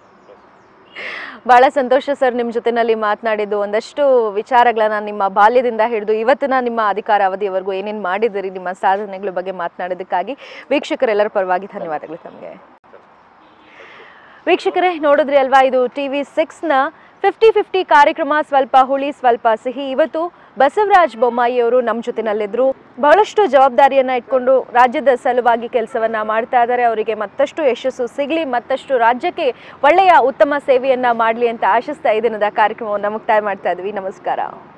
ಬಹಳ ಸಂತೋಷ ಸರ್ ನಿಮ್ಮ ಜೊತೆನಲ್ಲಿ ಮಾತನಾಡಿದ್ದು ಒಂದಷ್ಟು ವಿಚಾರಗಳನ್ನ ನಿಮ್ಮ ಬಾಲ್ಯದಿಂದ ಹಿಡಿದು ಇವತ್ತಿನ ನಿಮ್ಮ ಅಧಿಕಾರ ಅವಧಿಯವರೆಗೂ ಏನೇನು ಮಾಡಿದಿರಿ ನಿಮ್ಮ ಸಾಧನೆಗಳ ಬಗ್ಗೆ ಮಾತನಾಡೋದಕ್ಕಾಗಿ ವೀಕ್ಷಕರೆಲ್ಲರ ಪರವಾಗಿ ಧನ್ಯವಾದಗಳು ತಮಗೆ ವೀಕ್ಷಕರೇ ನೋಡಿದ್ರಿ ಅಲ್ವಾ ಇದು ಟಿ ವಿ ಸಿಕ್ಸ್ನ ಫಿಫ್ಟಿ ಫಿಫ್ಟಿ ಕಾರ್ಯಕ್ರಮ ಸ್ವಲ್ಪ ಹುಳಿ ಸ್ವಲ್ಪ ಸಿಹಿ ಇವತ್ತು ಬಸವರಾಜ್ ಬೊಮ್ಮಾಯಿ ಅವರು ನಮ್ಮ ಜೊತೆನಲ್ಲಿದ್ದರು ಬಹಳಷ್ಟು ಜವಾಬ್ದಾರಿಯನ್ನು ಇಟ್ಕೊಂಡು ರಾಜ್ಯದ ಸಲುವಾಗಿ ಕೆಲಸವನ್ನ ಮಾಡ್ತಾ ಇದ್ದಾರೆ ಅವರಿಗೆ ಮತ್ತಷ್ಟು ಯಶಸ್ಸು ಸಿಗಲಿ ಮತ್ತಷ್ಟು ರಾಜ್ಯಕ್ಕೆ ಒಳ್ಳೆಯ ಉತ್ತಮ ಸೇವೆಯನ್ನ ಮಾಡಲಿ ಅಂತ ಆಶಿಸ್ತಾ ಈ ದಿನದ ಕಾರ್ಯಕ್ರಮವನ್ನು ಮುಕ್ತಾಯ ಮಾಡ್ತಾ ಇದ್ವಿ ನಮಸ್ಕಾರ